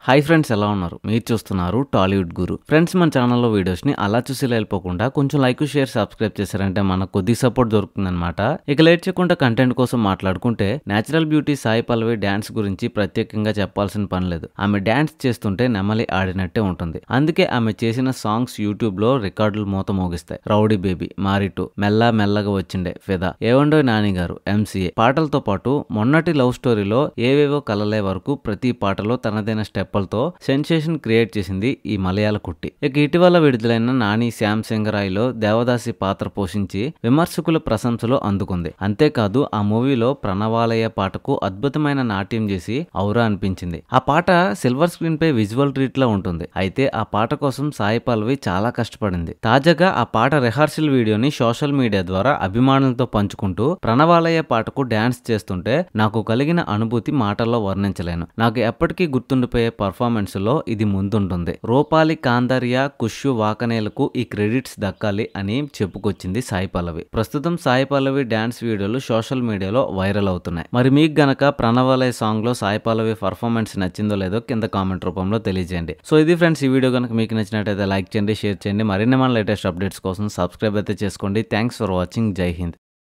hi friends ఎలా ఉన్నారు మీరు చూస్తున్నారు టాలీవుడ్ గురు ఫ్రెండ్స్ మన ఛానల్లో వీడియోస్ ని అలా చూసి వెళ్ళిపోకుండా కొంచెం లైక్ షేర్ సబ్స్క్రైబ్ చేశారంటే మనకు కొద్ది సపోర్ట్ దొరుకుతుందన్నమాట ఇక లేట్ చేయకుండా కంటెంట్ కోసం మాట్లాడుకుంటే natural beauty Sai Pallavi dance గురించి ప్రత్యేకంగా చెప్పాల్సిన పని లేదు ఆమె డాన్స్ చేస్తుంటే నెమలి ఆడినట్టే ఉంటుంది అందుకే ఆమె చేసిన సాంగ్స్ యూట్యూబ్ లో రికార్డులు మూత మోగిస్తాయి రౌడీ బేబీ మారిటు మెల్ల మెల్లగా వచ్చిండే ఫిదా ఏవండో నాని గారు ఎంసీఏ పాటలతో పాటు మొన్నటి లవ్ స్టోరీలో ఏవేవో కలలే వరకు ప్రతి పాటలో తనదైన స్టెప్పులతో సెన్సేషన్ క్రియేట్ చేసింది ఈ మలయాళ కుట్టి ఇక ఇటీవల విడుదలైన నాని శ్యామ్ సింగరాయిలో దేవదాసి పాత్ర పోషించి విమర్శకుల ప్రశంసలు అందుకుంది అంతేకాదు ఆ మూవీలో ప్రణవాలయ పాటకు అద్భుతమైన నాట్యం చేసి ఔరా అనిపించింది ఆ పాట సిల్వర్ స్క్రీన్ పై విజువల్ ట్రీట్ లో ఉంటుంది అయితే ఆ పాట కోసం సాయి పల్లవి చాలా కష్టపడింది తాజాగా ఆ పాట రిహార్సల్ వీడియోని సోషల్ మీడియా ద్వారా అభిమానులతో పంచుకుంటూ ప్రణవాలయ పాటకు డాన్స్ చేస్తుంటే నాకు కలిగిన అనుభూతి మాటల్లో వర్ణించలేను నాకు ఎప్పటికీ గుర్తుండిపోయే పర్ఫార్మెన్స్ లో ఇది ముందుంటుంది రూపాలి కాందర్య కుష్యు వాకనేలకు ఈ క్రెడిట్స్ దక్కాలి అని చెప్పుకొచ్చింది సాయి పల్లవి ప్రస్తుతం సాయి పల్లవి డాన్స్ వీడియోలు సోషల్ మీడియాలో వైరల్ అవుతున్నాయి మరి మీకు గనక ప్రణవాలయ సాంగ్ లో సాయి పల్లవి పర్ఫార్మెన్స్ నచ్చిందో లేదో కింద కామెంట్ రూపంలో తెలియజేయండి సో ఇది ఫ్రెండ్స్ ఈ వీడియో కనుక మీకు నచ్చినట్టయితే లైక్ చేయండి షేర్ చేయండి మరిన్ని మన లేటెస్ట్ అప్డేట్స్ కోసం సబ్స్క్రైబ్ అయితే చేసుకోండి థ్యాంక్స్ ఫర్ వాచింగ్ జై హింద్